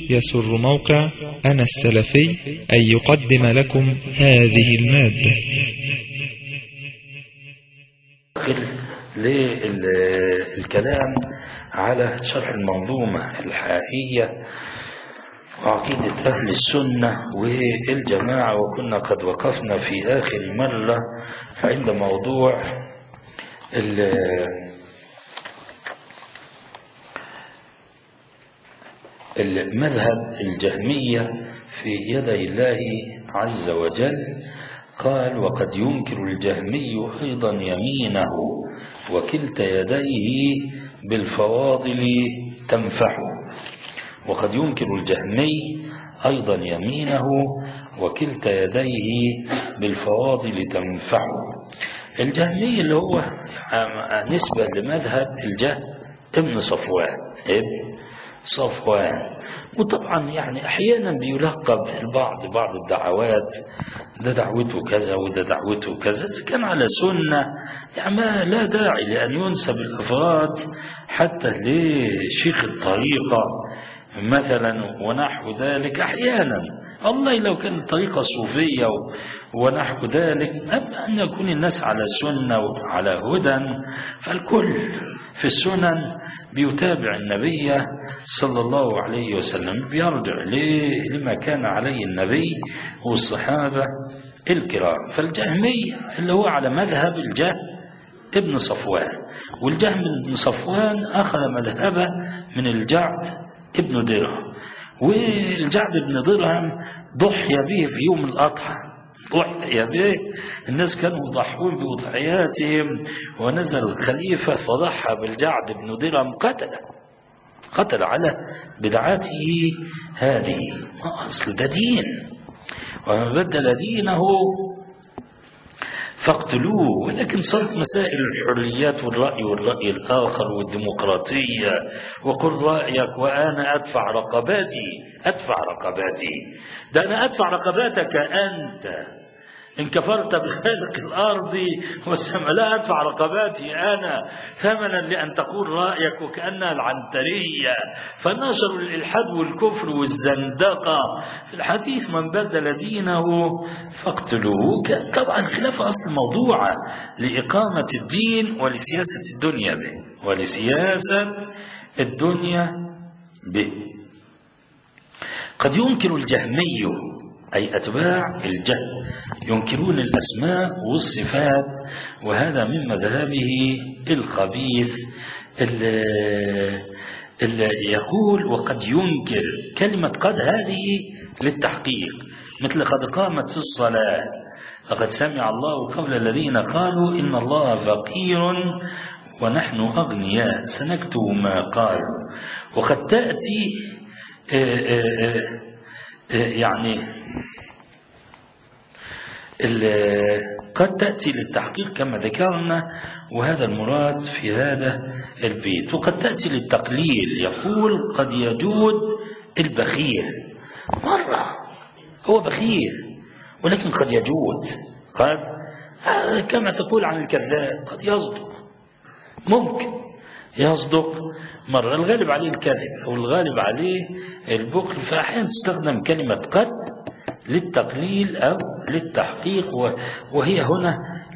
يسر موقع أنا السلفي أن يقدم لكم هذه المادة للكلام على شرح المنظومة الحائية وعقيدة أهل السنة والجماعة وكنا قد وقفنا في آخر مرة عند موضوع المذهب الجهمية في يدي الله عز وجل قال وقد ينكر الجهمي أيضا يمينه وكلتا يديه بالفواضل تنفح وقد ينكر الجهمي أيضا يمينه وكلتا يديه بالفواضل تنفح الجهمي اللي هو نسبة لمذهب الجهم ابن صفوان ابن صفوان وطبعا يعني احيانا بيلقب البعض بعض الدعوات ده دعوته كذا وده دعوته كذا كان على سنه يعني ما لا داعي لان ينسب الافراد حتى لشيخ الطريقه مثلا ونحو ذلك احيانا والله لو كانت طريقة صوفية ونحو ذلك أما أن يكون الناس على سنة وعلى هدى فالكل في السنن بيتابع النبي صلى الله عليه وسلم بيرجع لما كان عليه النبي والصحابة الكرام فالجهمي اللي هو على مذهب الجهم ابن صفوان والجهم بن صفوان أخذ مذهبه من الجعد ابن درهم والجعد بن درهم ضحي به في يوم الأضحى ضحي به الناس كانوا يضحون بأضحياتهم ونزل الخليفة فضحى بالجعد بن درهم قتله قتل على بدعاته هذه ما أصل ده دين ومن بدل دينه فاقتلوه ولكن صارت مسائل الحريات والرأي والرأي الآخر والديمقراطية وقل رأيك وأنا أدفع رقباتي أدفع رقباتي ده أنا أدفع رقباتك أنت إن كفرت بخالق الأرض والسماء لا أدفع رقباتي أنا ثمنا لأن تقول رأيك وكأنها العنترية فنشر الإلحاد والكفر والزندقة الحديث من بدل دينه فاقتلوه كان طبعا خلاف أصل موضوع لإقامة الدين ولسياسة الدنيا به ولسياسة الدنيا به قد ينكر الجهمي أي أتباع الجهل ينكرون الأسماء والصفات وهذا من مذهبه الخبيث اللي, اللي يقول وقد ينكر كلمة قد هذه للتحقيق مثل قد قامت الصلاة لقد سمع الله قول الذين قالوا إن الله فقير ونحن أغنياء سنكتب ما قالوا وقد تأتي آآ آآ يعني قد تأتي للتحقيق كما ذكرنا وهذا المراد في هذا البيت وقد تأتي للتقليل يقول قد يجود البخيل مرة هو بخيل ولكن قد يجود قد كما تقول عن الكذاب قد يصدق ممكن يصدق مرة الغالب عليه الكذب أو الغالب عليه البخل فأحيانا تستخدم كلمة قد للتقليل أو للتحقيق وهي هنا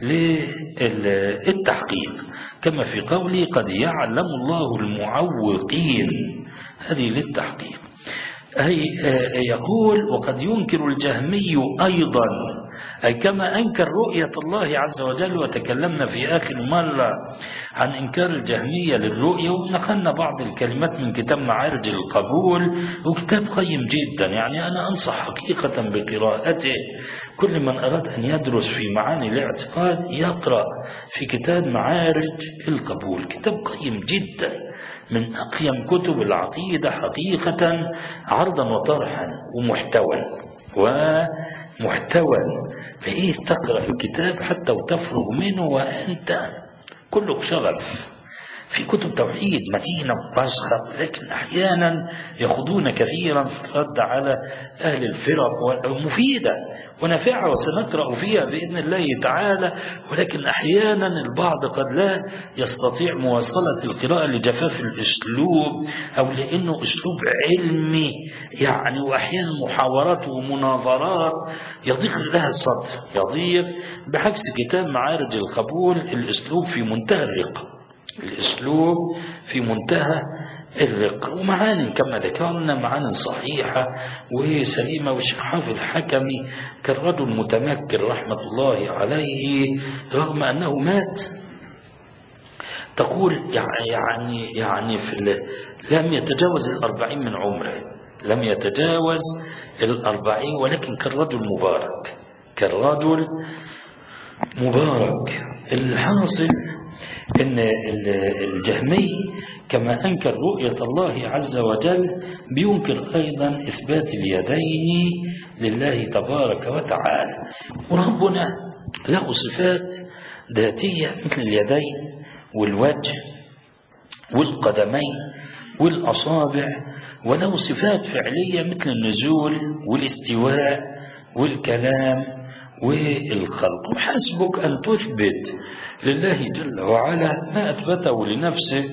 للتحقيق كما في قولي قد يعلم الله المعوقين هذه للتحقيق أي يقول وقد ينكر الجهمي أيضا أي كما أنكر رؤية الله عز وجل وتكلمنا في آخر مرة عن إنكار الجهمية للرؤية ونقلنا بعض الكلمات من كتاب معارج القبول وكتاب قيم جدا يعني أنا أنصح حقيقة بقراءته كل من أراد أن يدرس في معاني الاعتقاد يقرأ في كتاب معارج القبول كتاب قيم جدا من أقيم كتب العقيدة حقيقة عرضا وطرحا ومحتوى ومحتوى فإيه تقرأ الكتاب حتى وتفرغ منه وأنت كلك شغف في كتب توحيد متينة وباسخة لكن أحيانا يخوضون كثيرا في الرد على أهل الفرق ومفيدة ونافعة وسنقرأ فيها بإذن الله تعالى ولكن أحيانا البعض قد لا يستطيع مواصلة القراءة لجفاف الأسلوب أو لأنه أسلوب علمي يعني وأحيانا محاورات ومناظرات يضيق لها الصدر يضيق بعكس كتاب معارج القبول الأسلوب في منتهى الرقة الأسلوب في منتهى الرق ومعاني كما ذكرنا معاني صحيحة وسليمة والشيخ حافظ حكمي كالرجل متمكن رحمة الله عليه رغم أنه مات تقول يعني يعني في لم يتجاوز الأربعين من عمره لم يتجاوز الأربعين ولكن كالرجل مبارك كالرجل مبارك الحاصل ان الجهمي كما انكر رؤيه الله عز وجل بينكر ايضا اثبات اليدين لله تبارك وتعالى وربنا له صفات ذاتيه مثل اليدين والوجه والقدمين والاصابع وله صفات فعليه مثل النزول والاستواء والكلام والخلق وحسبك أن تثبت لله جل وعلا ما أثبته لنفسه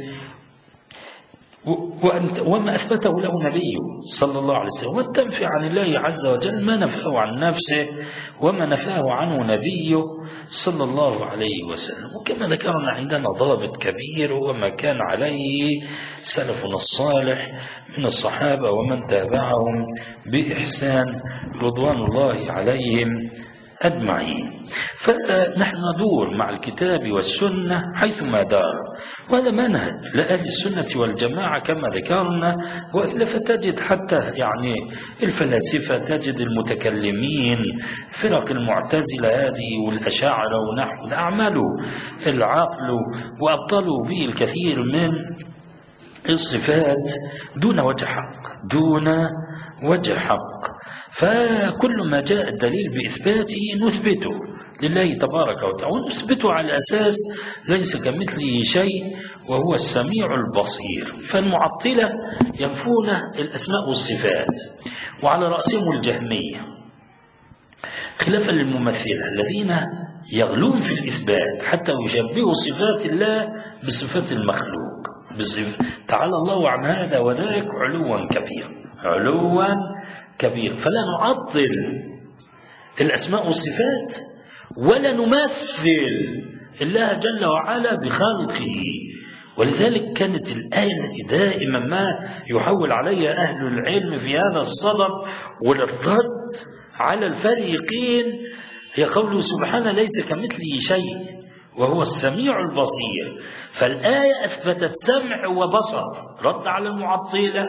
وما أثبته له نبيه صلى الله عليه وسلم وتنفي عن الله عز وجل ما نفاه عن نفسه وما نفاه عنه نبيه صلى الله عليه وسلم وكما ذكرنا عندنا ضابط كبير وما كان عليه سلفنا الصالح من الصحابة ومن تابعهم بإحسان رضوان الله عليهم أجمعين فنحن ندور مع الكتاب والسنة حيثما دار وهذا منهج لأهل السنة والجماعة كما ذكرنا وإلا فتجد حتى يعني الفلاسفة تجد المتكلمين فرق المعتزلة هذه والأشاعرة ونحو أعملوا العقل وأبطلوا به الكثير من الصفات دون وجه حق دون وجه حق فكل ما جاء الدليل بإثباته نثبته لله تبارك وتعالى ونثبته على أساس ليس كمثله شيء وهو السميع البصير فالمعطلة ينفون الأسماء والصفات وعلى رأسهم الجهمية خلافا للممثلة الذين يغلون في الإثبات حتى يشبهوا صفات الله بصفات المخلوق بصف... تعالى الله عن هذا وذاك علوا كبيرا علوا كبيرا فلا نعطل الأسماء والصفات ولا نمثل الله جل وعلا بخلقه ولذلك كانت الآية التي دائما ما يحول عليها أهل العلم في هذا الصدد وللرد على الفريقين هي قوله سبحانه ليس كمثله شيء وهو السميع البصير فالآية أثبتت سمع وبصر رد على المعطلة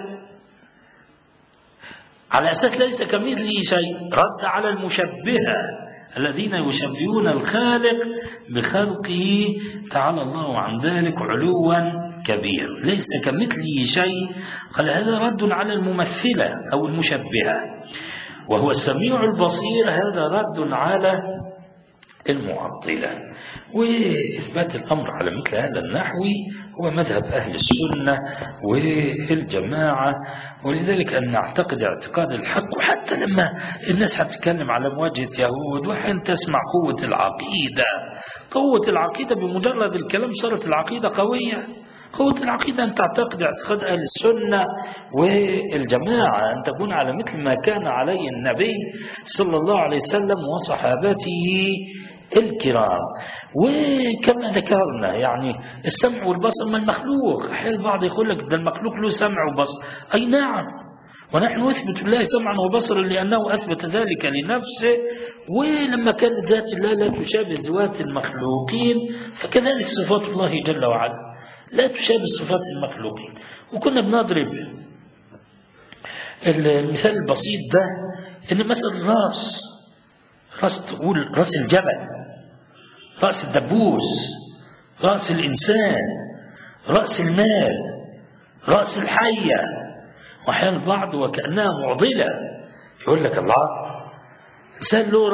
على أساس ليس كمثله شيء رد على المشبهة الذين يشبهون الخالق بخلقه تعالى الله عن ذلك علوا كبير ليس كمثله شيء قال هذا رد على الممثلة أو المشبهة وهو السميع البصير هذا رد على المعطلة وإثبات الأمر على مثل هذا النحو هو مذهب أهل السنة والجماعة ولذلك أن نعتقد اعتقاد الحق وحتى لما الناس هتتكلم على مواجهة يهود وحين تسمع قوة العقيدة قوة العقيدة بمجرد الكلام صارت العقيدة قوية قوة العقيدة أن تعتقد اعتقاد أهل السنة والجماعة أن تكون على مثل ما كان عليه النبي صلى الله عليه وسلم وصحابته الكرام وكما ذكرنا يعني السمع والبصر من المخلوق أحيانا البعض يقول لك ده المخلوق له سمع وبصر أي نعم ونحن نثبت الله سمعا وبصرا لأنه أثبت ذلك لنفسه ولما كانت ذات الله لا تشابه ذوات المخلوقين فكذلك صفات الله جل وعلا لا تشابه صفات المخلوقين وكنا بنضرب المثال البسيط ده ان مثلا راس راس تقول راس الجبل راس الدبوس راس الانسان راس المال راس الحيه واحيانا البعض وكانها معضله يقول لك الله انسان له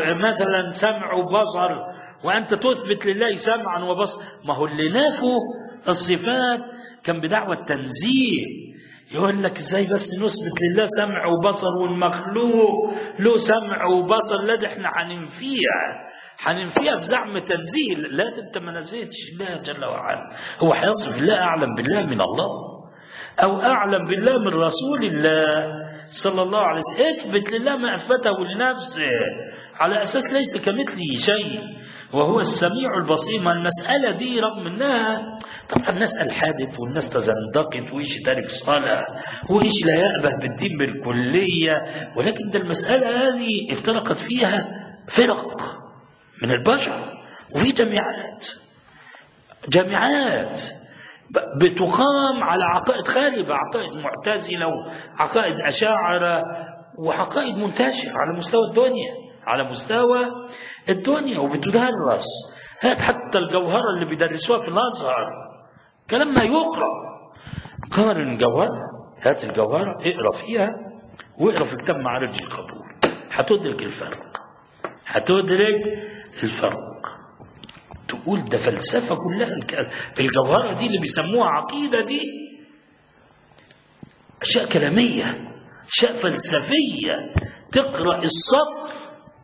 مثلا سمع وبصر وانت تثبت لله سمعا وبصر ما هو اللي نافوا الصفات كان بدعوة التنزيه يقول لك ازاي بس نثبت لله سمع وبصر والمخلوق له سمع وبصر لا ده احنا هننفيها هننفيها بزعم تنزيه لا ده انت ما نزهتش الله جل وعلا هو هيصف الله اعلم بالله من الله او اعلم بالله من رسول الله صلى الله عليه وسلم اثبت لله ما اثبته لنفسه على اساس ليس كمثله شيء وهو السميع البصير ما المسألة دي رغم انها طبعا الناس الحادث والناس تزندقت وإيش تارك صلاة وإيش لا يأبه بالدين بالكلية ولكن ده المسألة هذه افترقت فيها فرق من البشر وفي جامعات جامعات بتقام على عقائد خالبة عقائد معتزلة وعقائد أشاعرة وعقائد منتشرة على مستوى الدنيا على مستوى الدنيا وبتدرس هات حتى الجوهرة اللي بيدرسوها في الأزهر كلام ما يقرأ قارن الجوهرة هات الجوهرة اقرأ فيها واقرأ في كتاب معارج القبول هتدرك الفرق هتدرك الفرق تقول ده فلسفة كلها الجوهرة دي اللي بيسموها عقيدة دي أشياء كلامية أشياء فلسفية تقرأ السطر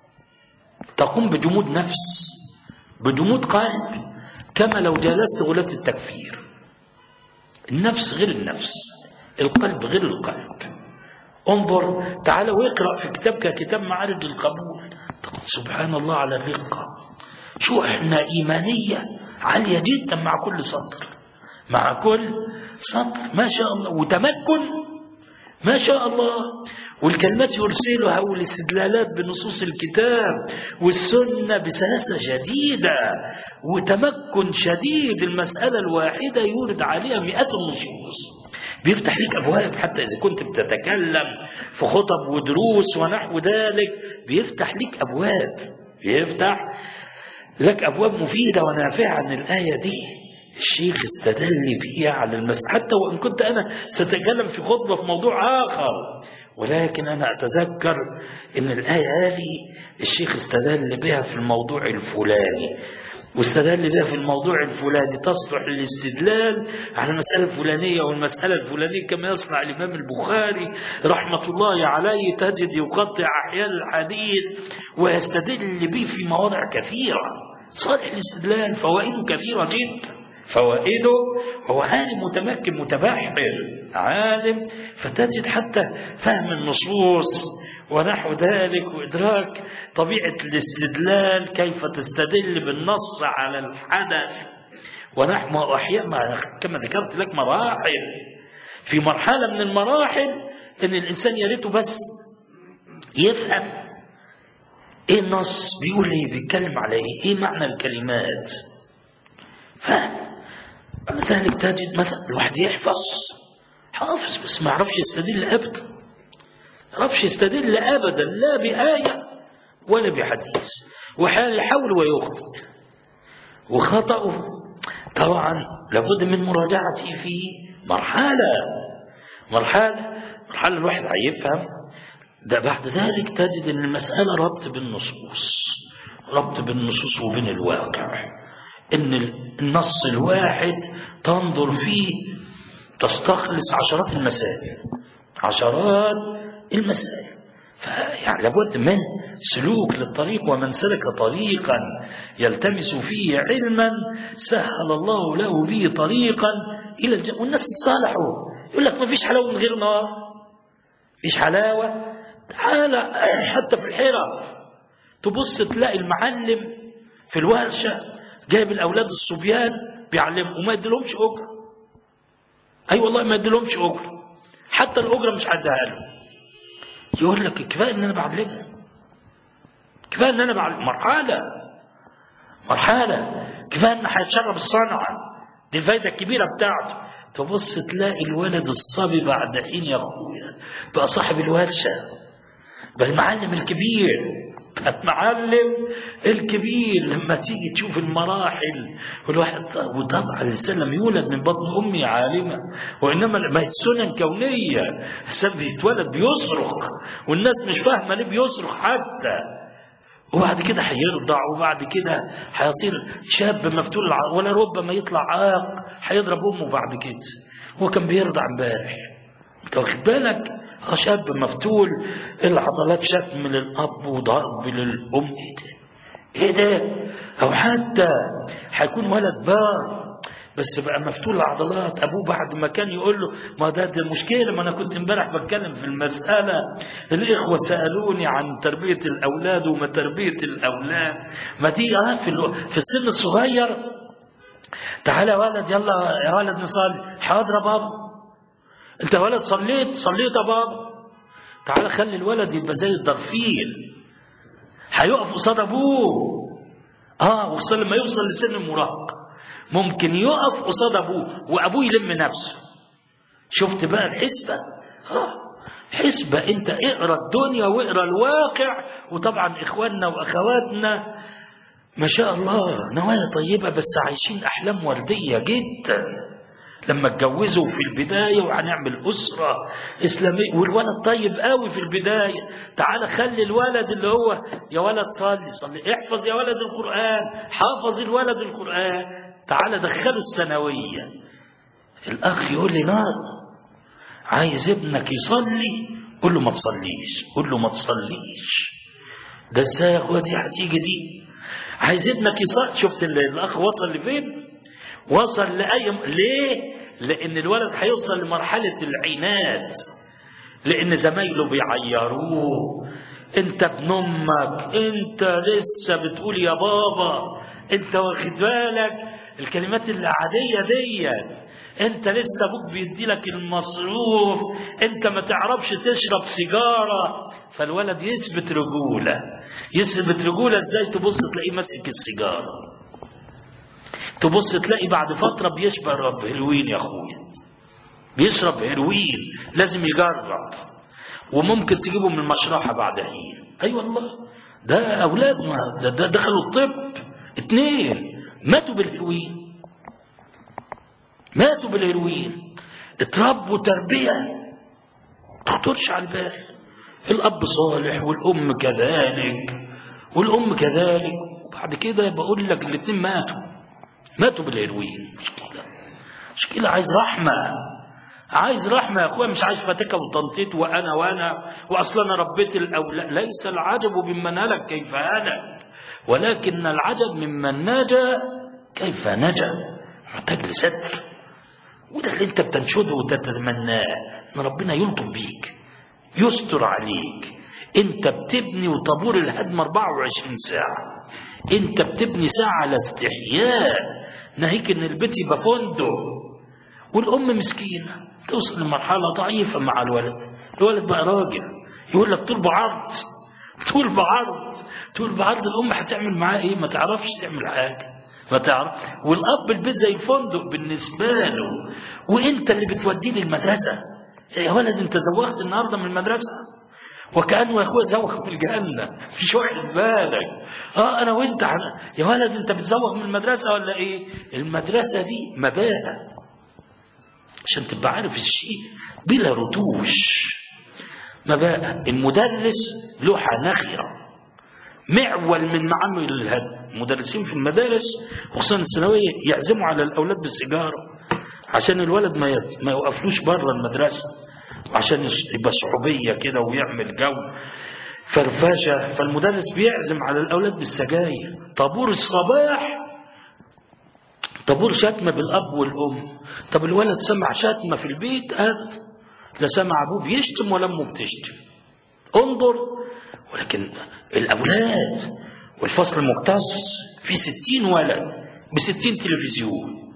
تقوم بجمود نفس بجمود قلب كما لو جالست غلاة التكفير النفس غير النفس القلب غير القلب انظر تعال واقرأ في كتاب ككتاب معارج القبول تقول سبحان الله على الرقة شو احنا إيمانية عالية جدا مع كل سطر مع كل سطر ما شاء الله وتمكن ما شاء الله والكلمات يرسلها والاستدلالات بنصوص الكتاب والسنة بسلاسة شديدة وتمكن شديد المسألة الواحدة يورد عليها مئات النصوص بيفتح لك أبواب حتى إذا كنت بتتكلم في خطب ودروس ونحو ذلك بيفتح لك أبواب بيفتح لك أبواب مفيدة ونافعة عن الآية دي الشيخ استدل بيها على المسألة حتى وإن كنت أنا سأتكلم في خطبة في موضوع آخر ولكن أنا أتذكر أن الآية هذه الشيخ استدل بها في الموضوع الفلاني واستدل بها في الموضوع الفلاني تصلح للاستدلال على المسألة الفلانية والمسألة الفلانية كما يصنع الإمام البخاري رحمة الله عليه تجد يقطع أحيان الحديث ويستدل به في مواضع كثيرة صالح الاستدلال فوائده كثيرة جدا فوائده هو عالم متمكن متبحر عالم فتجد حتى فهم النصوص ونحو ذلك وإدراك طبيعة الاستدلال كيف تستدل بالنص على الحدث ونحو أحيانا كما ذكرت لك مراحل في مرحلة من المراحل أن الإنسان يا ريته بس يفهم إيه النص بيقول إيه بيتكلم على إيه إيه معنى الكلمات فهم بعد ذلك تجد مثلا الواحد يحفظ حافظ بس ما يعرفش يستدل ابدا ما يعرفش يستدل ابدا لا بآية ولا بحديث ويحاول ويخطئ وخطأه طبعا لابد من مراجعته في مرحلة مرحلة مرحلة الواحد هيفهم ده بعد ذلك تجد ان المسألة ربط بالنصوص ربط بالنصوص وبين الواقع ان النص الواحد تنظر فيه تستخلص عشرات المسائل عشرات المسائل فيعني لابد من سلوك للطريق ومن سلك طريقا يلتمس فيه علما سهل الله له به طريقا الى الجنة والناس اصطلحوا يقول لك ما فيش حلاوه من غير نار فيش حلاوه تعالى حتى في الحرف تبص تلاقي المعلم في الورشه جايب الاولاد الصبيان بيعلمهم وما يديلهمش اجره اي والله ما يديلهمش اجره حتى الاجره مش هديها لهم يقول لك كفايه ان انا بعلمهم كفايه ان انا بعلم مرحله مرحله كفايه ان هيتشرب الصنعه دي الفايده الكبيره بتاعته تبص تلاقي الولد الصبي بعد حين يا اخويا بقى صاحب الورشه بقى المعلم الكبير المعلم الكبير لما تيجي تشوف المراحل والواحد وطبعا الانسان لم يولد من بطن امه عالمه وانما ما هي سنن كونيه الانسان بيتولد بيصرخ والناس مش فاهمه ليه بيصرخ حتى وبعد كده هيرضع وبعد كده هيصير شاب مفتول الع- ولا ربما يطلع عاق هيضرب امه بعد كده هو كان بيرضع امبارح انت واخد بالك اه شاب مفتول العضلات شتم للاب وضرب للام ايه ده ايه ده او حتى هيكون ولد بار بس بقى مفتول العضلات ابوه بعد ما كان يقول له ما ده, ده المشكله ما انا كنت امبارح بتكلم في المساله الاخوه سالوني عن تربيه الاولاد وما تربيه الاولاد ما دي اه في, الو... في السن الصغير تعالى يا ولد يلا يا ولد نصلي حاضر يا بابا انت يا ولد صليت صليت يا بابا تعالى خلي الولد يبقى زي الضرفيل هيقف قصاد ابوه اه وصل لما يوصل لسن المراهقه ممكن يقف قصاد ابوه وابوه يلم نفسه شفت بقى الحسبه اه حسبة انت اقرا الدنيا واقرا الواقع وطبعا اخواننا واخواتنا ما شاء الله نوايا طيبة بس عايشين احلام وردية جدا لما اتجوزوا في البداية وهنعمل أسرة إسلامية والولد طيب قوي في البداية تعال خلي الولد اللي هو يا ولد صلي صلي احفظ يا ولد القرآن حافظ الولد القرآن تعال دخله الثانوية الأخ يقول لي نار عايز ابنك يصلي قول له ما تصليش قول له ما تصليش ده ازاي يا اخويا دي هتيجي دي عايز ابنك يصلي شفت ال- الاخ وصل لفين وصل لاي ليه لان الولد هيوصل لمرحله العناد لان زمايله بيعيروه انت ابن امك انت لسه بتقول يا بابا انت واخد بالك الكلمات العاديه ديت انت لسه ابوك بيدي لك المصروف انت ما تعرفش تشرب سيجاره فالولد يثبت رجوله يثبت رجوله ازاي تبص تلاقيه ماسك السيجاره تبص تلاقي بعد فتره بيشرب هيروين يا اخويا بيشرب هيروين لازم يجرب وممكن تجيبه من المشرحه بعد حين اي أيوة والله ده اولادنا ده, ده دخلوا الطب اتنين ماتوا بالهيروين ماتوا بالهيروين اتربوا تربيه تخطرش على البال الاب صالح والام كذلك والام كذلك وبعد كده بقول لك الاثنين ماتوا ماتوا بالهيروين مشكله مشكله عايز رحمه عايز رحمه يا اخويا مش عايز فتكه وتنطيط وانا وانا واصلا انا ربيت الاولاد ليس العجب ممن هلك كيف هلك ولكن العجب ممن نجا كيف نجا محتاج لستر وده اللي انت بتنشده وتتمناه ان ربنا يلطف بيك يستر عليك انت بتبني وطابور الهدم 24 ساعه انت بتبني ساعه على استحياء ناهيك ان البيت يبقى فندق والام مسكينه توصل لمرحله ضعيفه مع الولد الولد بقى راجل يقول لك طول بعرض طول بعرض طول بعرض الام هتعمل معاه ايه ما تعرفش تعمل حاجه ما تعرف والاب البيت زي الفندق بالنسبه له وانت اللي بتوديه للمدرسه يا ولد انت زوغت النهارده من المدرسه وكانه يا اخويا زوغ من الجنه مش واخد بالك اه انا وانت عن- يا ولد انت بتزوغ من المدرسه ولا ايه المدرسه دي مباء عشان تبقى عارف الشيء بلا رتوش مباء المدرس لوحه نخره معول من معامل الهدم المدرسين في المدارس خصوصا الثانويه يعزموا على الاولاد بالسيجاره عشان الولد ما ي- ما يوقفلوش بره المدرسه وعشان يس- يبقى صعوبيه كده ويعمل جو فرفشه فالمدرس بيعزم على الاولاد بالسجاير طابور الصباح طابور شتمه بالاب والام طب الولد سمع شتمه في البيت قد لا سمع ابوه بيشتم ولا امه بتشتم انظر ولكن الأولاد والفصل المختص في ستين ولد بستين تلفزيون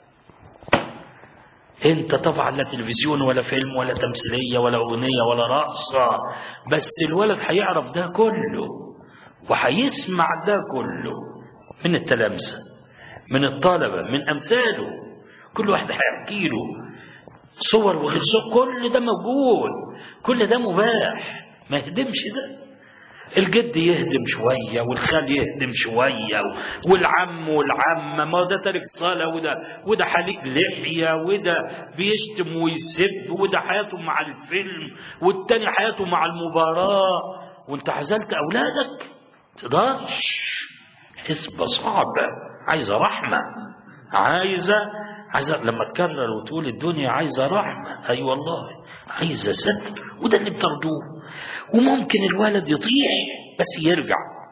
انت طبعا لا تلفزيون ولا فيلم ولا تمثيلية ولا أغنية ولا رقصة بس الولد هيعرف ده كله وهيسمع ده كله من التلامذة من الطلبة من أمثاله كل واحد هيحكي له صور وغير صور كل ده موجود كل ده مباح ما يهدمش ده الجد يهدم شوية والخال يهدم شوية والعم والعمة ما هو ده تارك صلاة وده وده حليق لحية وده بيشتم ويسب وده حياته مع الفيلم والتاني حياته مع المباراة وانت عزلت أولادك تقدرش حسبة صعبة عايزة رحمة عايزة عايزة لما تكرر وتقول الدنيا عايزة رحمة أي أيوة والله عايزة ستر وده اللي بترجوه وممكن الولد يطيع بس يرجع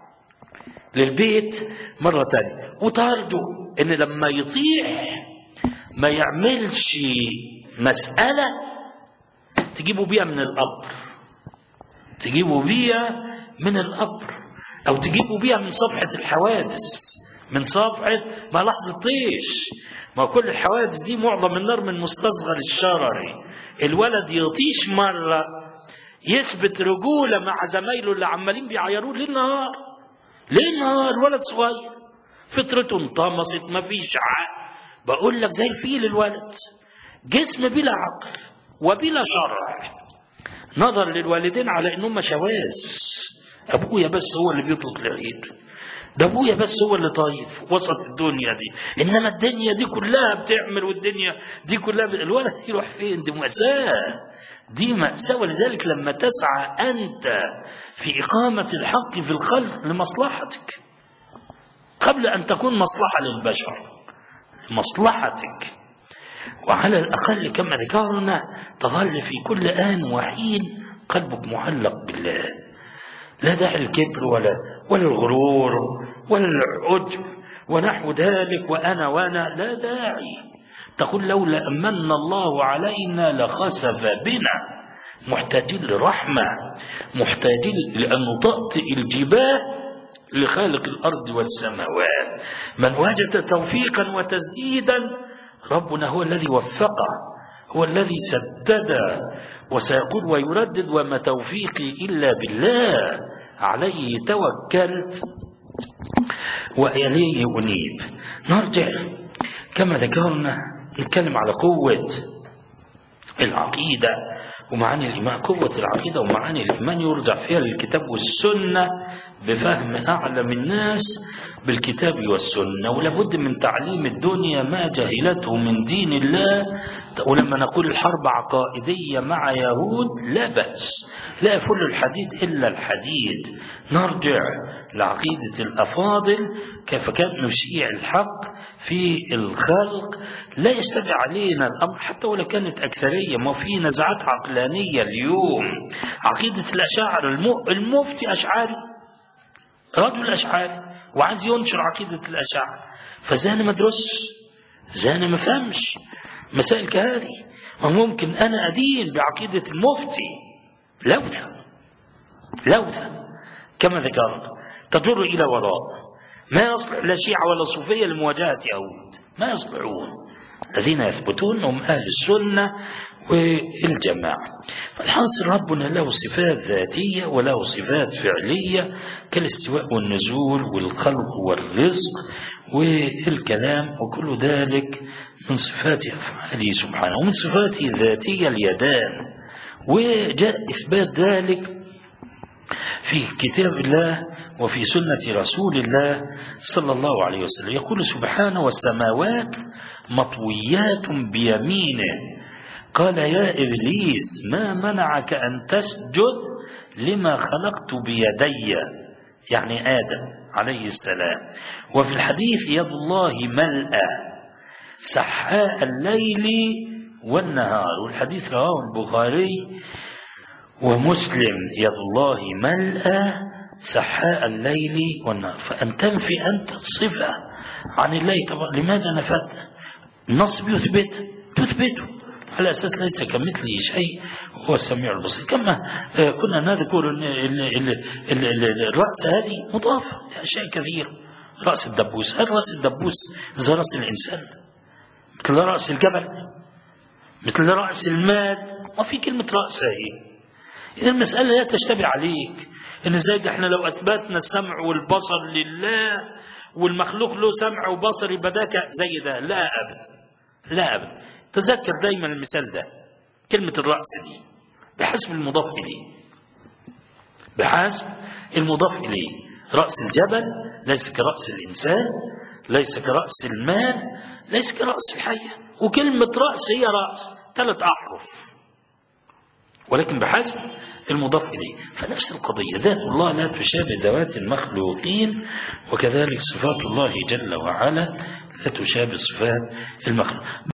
للبيت مرة تانية وترجو إن لما يطيع ما يعملش مسألة تجيبوا بيها من القبر تجيبوا بيها من القبر أو تجيبوا بيها من صفحة الحوادث من صفحة ما لحظة طيش ما كل الحوادث دي معظم النار من مستصغر الشرري الولد يطيش مرة يثبت رجولة مع زمايله اللي عمالين بيعيروه ليل نهار ليل نهار ولد صغير فطرته انطمست ما فيش عقل بقول لك زي الفيل الولد جسم بلا عقل وبلا شرع نظر للوالدين على انهم شواذ ابويا بس هو اللي بيطلق العيد ده ابويا بس هو اللي طايف وسط الدنيا دي انما الدنيا دي كلها بتعمل والدنيا دي كلها ب... الولد يروح فين دي مأساة دي مأساة ولذلك لما تسعى أنت في إقامة الحق في الخلق لمصلحتك قبل أن تكون مصلحة للبشر مصلحتك وعلى الأقل كما ذكرنا تظل في كل آن وحين قلبك معلق بالله لا داعي الكبر ولا ولا الغرور ولا العجب ونحو ذلك وأنا وأنا لا داعي تقول لولا أمن الله علينا لخسف بنا محتاجين لرحمة محتاجين لأن نطأطئ الجبال لخالق الأرض والسماوات من وجد توفيقا وتسديدا ربنا هو الذي وفقه هو الذي سدد وسيقول ويردد وما توفيقي إلا بالله عليه توكلت وإليه أنيب نرجع كما ذكرنا نتكلم على قوة العقيدة ومعاني الإيمان قوة العقيدة ومعاني الإيمان يرجع فيها للكتاب والسنة بفهم أعلم الناس بالكتاب والسنة ولابد من تعليم الدنيا ما جهلته من دين الله ولما نقول الحرب عقائدية مع يهود لا بأس لا يفل الحديد إلا الحديد نرجع لعقيدة الأفاضل كيف كان نشيع الحق في الخلق لا يشتبه علينا الأمر حتى ولو كانت أكثرية ما في نزعات عقلانية اليوم عقيدة الأشاعر المفتي أشعاري رجل أشعاري وعايز ينشر عقيدة الأشاعر فزاني ما درس زاني ما فهمش مسائل كهذه وممكن أنا أدين بعقيدة المفتي لوثة لوثة كما ذكرنا تجر إلى وراء ما يصلح لا شيعة ولا صوفية لمواجهة يهود ما يصلحون الذين يثبتون هم أهل السنة والجماعة فالحاصل ربنا له صفات ذاتية وله صفات فعلية كالاستواء والنزول والخلق والرزق والكلام وكل ذلك من صفات أفعاله سبحانه ومن صفاته الذاتية اليدان وجاء إثبات ذلك في كتاب الله وفي سنة رسول الله صلى الله عليه وسلم يقول سبحانه والسماوات مطويات بيمينه قال يا إبليس ما منعك أن تسجد لما خلقت بيدي يعني آدم عليه السلام وفي الحديث يد الله ملأى سحاء الليل والنهار والحديث رواه البخاري ومسلم يد الله ملأى سحاء الليل والنهار فأن تنفي أنت صفة عن الله طبعا لماذا نفت النص بيثبت تثبته على أساس ليس كمثله شيء هو السميع البصير كما كنا نذكر الرأس هذه مضافة لأشياء كثيرة رأس الدبوس هل رأس الدبوس زي رأس الإنسان مثل رأس الجبل مثل رأس المال ما في كلمة رأس هي إذا المسألة لا تشتبه عليك إن إزاي إحنا لو أثبتنا السمع والبصر لله والمخلوق له سمع وبصر يبقى ده زي ده لا أبدا لا أبدا تذكر دايما المثال ده كلمة الرأس دي بحسب المضاف إليه بحسب المضاف إليه رأس الجبل ليس كرأس الإنسان ليس كرأس المال ليس كرأس الحية وكلمة رأس هي رأس ثلاث أحرف ولكن بحسب المضاف إليه فنفس القضية ذات الله لا تشابه ذوات المخلوقين وكذلك صفات الله جل وعلا لا تشابه صفات المخلوق